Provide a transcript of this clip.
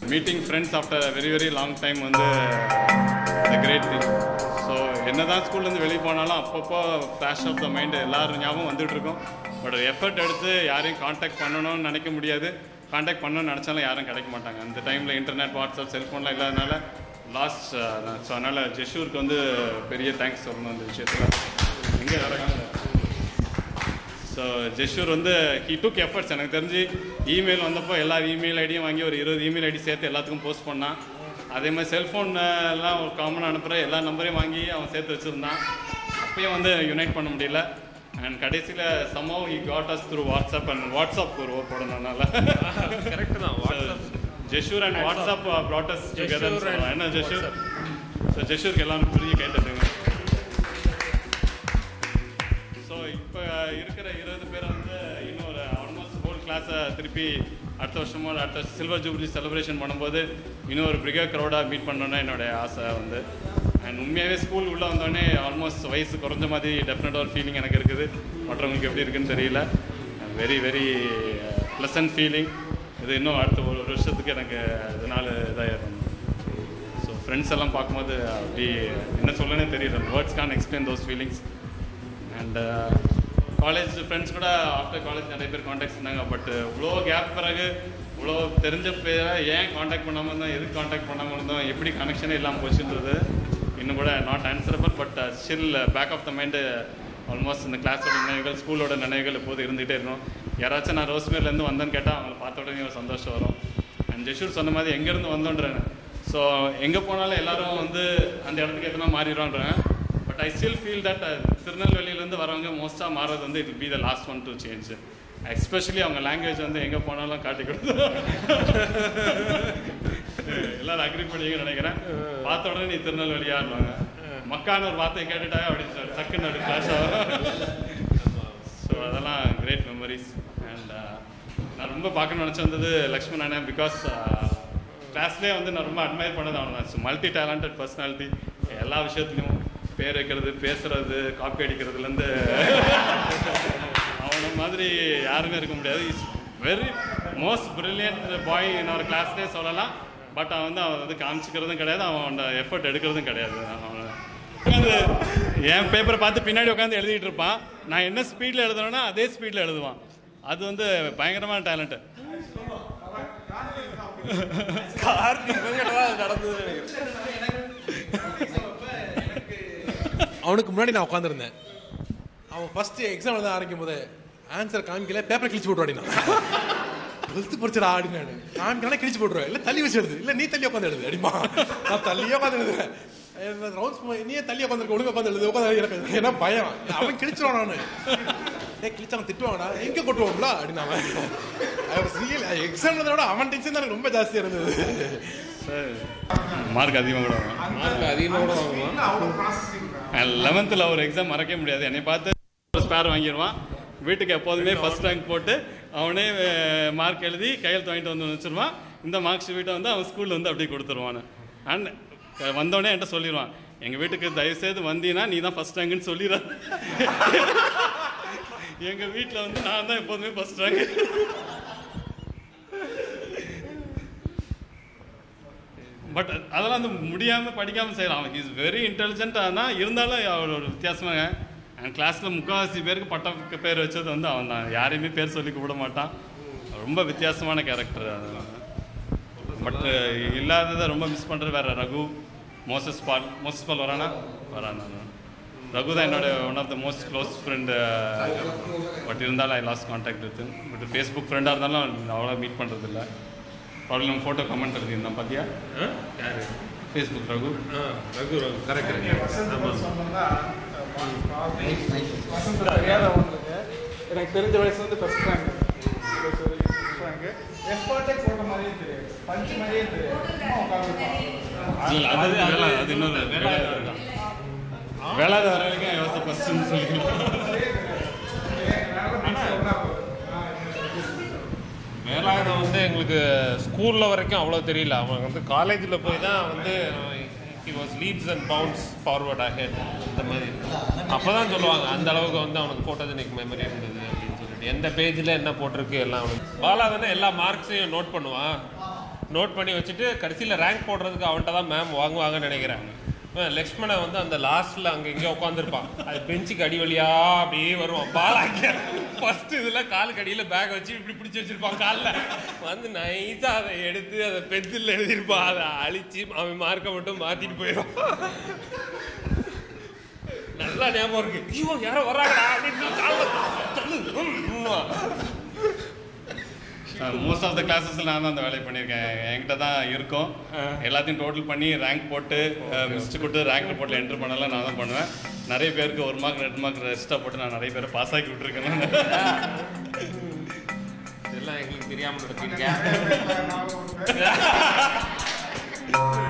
Meeting friends after very very long time வந்து the great thing so என்ன தான் ஸ்கூல்லேருந்து வெளியே போனாலும் அப்பப்போ ஃப்ளாஷ் ஆஃப் த மைண்டு எல்லாரும் ஞாபகம் வந்துட்டு இருக்கும் பட் எஃபர்ட் எடுத்து யாரையும் காண்டாக்ட் பண்ணணும்னு நினைக்க முடியாது காண்டாக்ட் பண்ணணும்னு நினச்சாலும் யாரும் கிடைக்க மாட்டாங்க அந்த டைமில் இன்டர்நெட் வாட்ஸ்அப் செல்ஃபோன்லாம் இல்லாதனால லாஸ்ட் ஸோ அதனால் ஜெஷூருக்கு வந்து பெரிய தேங்க்ஸ் சொல்லணும் அந்த விஷயத்தில் எங்கே நடக்காங்க ஸோ ஜெஷூர் வந்து ஹி டுக் எஃபர்ட்ஸ் எனக்கு தெரிஞ்சு இமெயில் வந்தப்போ எல்லா இமெயில் ஐடியும் வாங்கி ஒரு இருபது இமெயில் ஐடி சேர்த்து எல்லாத்துக்கும் போஸ்ட் பண்ணான் அதே மாதிரி செல்ஃபோன் எல்லாம் ஒரு காமனாக அனுப்புகிற எல்லா நம்பரையும் வாங்கி அவன் சேர்த்து வச்சுருந்தான் அப்பயும் வந்து யுனைட் பண்ண முடியல அண்ட் கடைசியில் somehow he got us through WhatsApp and WhatsApp ஒரு ஓர் போடணும்னால கரெக்ட் தான் வாட்ஸ்அப் ஜெஷூர் and WhatsApp brought us together ஜெஷூர் and என்ன ஜெஷூர் ஸோ ஜெஷூருக்கு எல்லாரும் புரிய கேட்டதுங்க ஸோ இப்போ இருக்கிற இருபது பேர் வந்து இன்னொரு ஆல்மோஸ்ட் ஹோல் கிளாஸை திருப்பி அடுத்த வருஷமோ அடுத்த சில்வர் ஜூப்ளி செலிப்ரேஷன் பண்ணும்போது இன்னும் ஒரு பிரிகர் க்ரௌடாக மீட் பண்ணணும்னு என்னுடைய ஆசை வந்து அண்ட் உண்மையாகவே ஸ்கூல் உள்ளே வந்தோடனே ஆல்மோஸ்ட் வயசு குறைஞ்ச மாதிரி டெஃபினட்டாக ஒரு ஃபீலிங் எனக்கு இருக்குது மற்றவங்களுக்கு எப்படி இருக்குன்னு தெரியல வெரி வெரி ப்ளசன்ட் ஃபீலிங் இது இன்னும் அடுத்த ஒரு ஒரு வருஷத்துக்கு எனக்கு இதனால இதாகிடும் ஸோ ஃப்ரெண்ட்ஸ் எல்லாம் பார்க்கும்போது அப்படி என்ன சொல்லனே தெரியல words can explain those feelings and college friends கூட ஆஃப்டர் காலேஜ் நிறைய பேர் காண்டாக்ட் பண்ணாங்க பட் இவ்வளோ கேப் பிறகு இவ்வளோ தெரிஞ்ச பேரை ஏன் காண்டாக்ட் பண்ணாமல் இருந்தோம் எதுக்கு காண்டாக்ட் பண்ணாமல் இருந்தோம் எப்படி கனெக்ஷனே இல்லாமல் போச்சுன்றது இன்னும் கூட not answerable but still back of the mind almost இந்த கிளாஸோட நினைவுகள் ஸ்கூலோட நினைவுகள் எப்போது இருந்துகிட்டே இருக்கும் யாராச்சும் நான் ரோஸ்மேர்லேருந்து வந்தேன்னு கேட்டால் அவங்கள பார்த்த உடனே ஒரு சந்தோஷம் வரும் அண்ட் ஜெஷூர் சொன்ன மாதிரி எங்கேருந்து வந்தோன்றேன் ஸோ எங்கே போனாலும் எல்லாரும் வந்து அந்த இடத்துக்கு எத்தனை மாறிடுவான்றேன் but I still feel that திருநெல்வேலியிலேருந்து வரவங்க மோஸ்ட்டாக மாறது வந்து it be the last one to change especially அவங்க லாங்குவேஜ் வந்து எங்கே போனாலும் காட்டி கொடுத்து எல்லாரும் அக்ரி பண்ணுவீங்கன்னு நினைக்கிறேன் பார்த்த உடனே நீ திருநெல்வேலியாருவாங்க மக்கான ஒரு வார்த்தையை கேட்டுட்டாங்க அப்படி சொ- டக்குன்னு அப்படி ஃப்ளாஷ் ஆகும் ஸோ அதெல்லாம் கிரேட் மெமரிஸ் அண்ட் நான் ரொம்ப பார்க்கணும்னு நினச்சி வந்தது லக்ஷ்மண் அண்ணன் பிகாஸ் கிளாஸ்லேயே வந்து நான் ரொம்ப அட்மையர் பண்ணது அவன் தான் மல்டி டேலண்டட் பர்சனாலிட்டி எல்லா விஷயத்துலையும் பேர் வைக்கிறது பேசுறது காப்பி அடிக்கிறதுலேருந்து அவனை மாதிரி யாருமே இருக்க முடியாது is very most brilliant boy என்னோட கிளாஸ்லேயே சொல்லலாம் பட் அவன் வந்து அவன் வந்து காமிச்சிக்கிறதும் கிடையாது அவனோட எஃபர்ட் எடுக்கிறதும் கிடையாது அவன் உட்காந்து என் பேப்பரை பார்த்து பின்னாடி உட்காந்து எழுதிட்டு இருப்பான் நான் என்ன ஸ்பீடில் எழுதுறேன்னா அதே ஸ்பீடில் எழுதுவான் அது வந்து பயங்கரமான டேலண்ட்டு அவனுக்கு முன்னாடி நான் உட்காந்துருந்தேன் அவன் ஃபர்ஸ்ட் எக்ஸாம் எழுத ஆரம்பிக்கும் போது ஆன்சர் காமிக்கல பேப்பர் கிழிச்சு போட்டு அப்படின்னா டுவெல்த்து படிச்சடா அப்படின்னு காமிக்கலாம் கிழிச்சு போட்டுருவேன் இல்லை தள்ளி வச்சு எழுது இல்லை நீ தள்ளி உட்காந்து எழுது அடிமா நான் தள்ளியே உட்காந்து எழுதுறேன் ரவுண்ட்ஸ் நீயே தள்ளி உட்காந்துருக்க ஒழுங்கா உட்காந்து எழுது உட்காந்து எனக்கு என்ன பயம் அவன் கிழிச்சிருவான் நான் ஏ கிழிச்சவன் திட்டுவாங்கடா எங்க கொட்டுவோம்ல அப்படின்னு அவன் எக்ஸாம் விட அவன் டென்ஷன் தான் எனக்கு ரொம்ப ஜாஸ்தியா இருந்தது மார்க் அதிகமாக கூட வரும் மார்க் அதிகமாக கூட வாங்குவான் லெவன்த்தில் ஒரு எக்ஸாம் மறக்கவே முடியாது என்னை பார்த்து ஒரு ஸ்பேர் வாங்கிடுவான் வீட்டுக்கு எப்போதுமே ஃபர்ஸ்ட் ரேங்க் போட்டு அவனே மார்க் எழுதி கையெழுத்து வாங்கிட்டு வந்து வச்சிருவான் இந்த மார்க் ஷீட்டை வந்து அவன் ஸ்கூலில் வந்து அப்படியே கொடுத்துருவான் அண்ட் வந்தோடனே என்கிட்ட சொல்லிடுவான் எங்கள் வீட்டுக்கு தயவுசெய்து வந்தீங்கன்னா நீ தான் ஃபர்ஸ்ட் ரேங்க்னு சொல்லிடுற எங்கள் வீட்டில் வந்து நான் தான் எப்போதுமே ஃபர்ஸ்ட் ரேங்க் பட் அதெல்லாம் வந்து முடியாமல் படிக்காமல் செய்யலாம் அவன் இஸ் வெரி இன்டெலிஜென்ட் ஆனால் இருந்தாலும் அவர் ஒரு வித்தியாசமாக என் கிளாஸில் முக்கால்வாசி பேருக்கு பட்ட பேர் வச்சது வந்து அவன் தான் யாரையுமே பேர் சொல்லி கூப்பிட மாட்டான் ரொம்ப வித்தியாசமான கேரக்டர் அதெல்லாம் பட் இல்லாததை ரொம்ப மிஸ் பண்ணுறது வேற ரகு மோசஸ் பால் மோசஸ் பால் வரானா வரானா ரகு தான் என்னோட one of the most close friend but இருந்தாலும் I lost contact with but Facebook ஃப்ரெண்டாக இருந்தாலும் அவ்வளோ மீட் பண்ணுறது இல்லை ப்ராப்ளம் நம்ம ஃபோட்டோ கமெண்ட் எழுதியிருந்தோம் பார்த்தியா யாரு ஃபேஸ்புக் ரகு ஆ ரகு ரகு கரெக்ட் ஆமாம் எனக்கு தெரிஞ்ச வயசு வந்து ஃபர்ஸ்ட் ரேங்க் ரேங்க் எஃபர்ட்டே போடுற மாதிரியே தெரியாது பஞ்சு மாதிரியே தெரியாது சும்மா உட்காந்துருப்பான் இல்லை அது வேலை அது இன்னொரு வேளாத வர வரைக்கும் யோசிச்சு ஃபஸ்ட்டுன்னு சொல்லி வேளாண் வந்து எங்களுக்கு ஸ்கூலில் வரைக்கும் அவ்வளோ தெரியல அவன் வந்து காலேஜில் போய் தான் வந்து he was leaps and bounds forward ஆக இந்த மாதிரி அப்போ தான் சொல்லுவாங்க அந்த அளவுக்கு வந்து அவனுக்கு ஃபோட்டோஜெனிக் மெமரி இருந்தது அப்படின்னு சொல்லிட்டு எந்த பேஜில் என்ன போட்டிருக்கு எல்லாம் அவனுக்கு பாலா தானே எல்லா மார்க்ஸையும் நோட் பண்ணுவான் நோட் பண்ணி வச்சுட்டு கடைசியில் ரேங்க் போடுறதுக்கு அவன்கிட்ட தான் மேம் வாங்குவாங்கன்னு நினைக்கிறேன் இவன் லக்ஷ்மணை வந்து அந்த லாஸ்ட்ல அங்க எங்கேயோ உட்காந்துருப்பான் அது பெஞ்சுக்கு அடி வழியா அப்படியே வருவான் பாலாக்க ஃபர்ஸ்ட் இதுல காலுக்கு அடியில பேக் வச்சு இப்படி பிடிச்சி வச்சிருப்பான் காலில் வந்து நைஸா அதை எடுத்து அதை பென்சில் எழுதியிருப்பான் அதை அழிச்சு அவன் மார்க்கை மட்டும் மாத்திட்டு போயிடுவான் நல்லா ஞாபகம் இருக்கு ஐயோ யாரோ வர்றாங்கடா அப்படின்னு காலில் தள்ளு ம்ன்னுவான். மோஸ்ட் ஆஃப் த கிளாஸஸ்ல நான் தான் அந்த வேலையை பண்ணியிருக்கேன் என்கிட்ட தான் இருக்கும் எல்லாத்தையும் டோட்டல் பண்ணி ரேங்க் போட்டு மிஸ்ட் கொடுத்து ரேங்க் ரிப்போர்ட்டில் என்ட்ரு பண்ணலாம் நான் தான் பண்ணுவேன் நிறைய பேருக்கு ஒரு மார்க் ரெண்டு மார்க் ரெஸ்ட்டாக போட்டு நான் நிறைய பேரை பாஸ் ஆக்கி விட்டுருக்கேன் நான். இதெல்லாம் எங்களுக்கு தெரியாம நடத்திருக்கேன் நான் ஒரு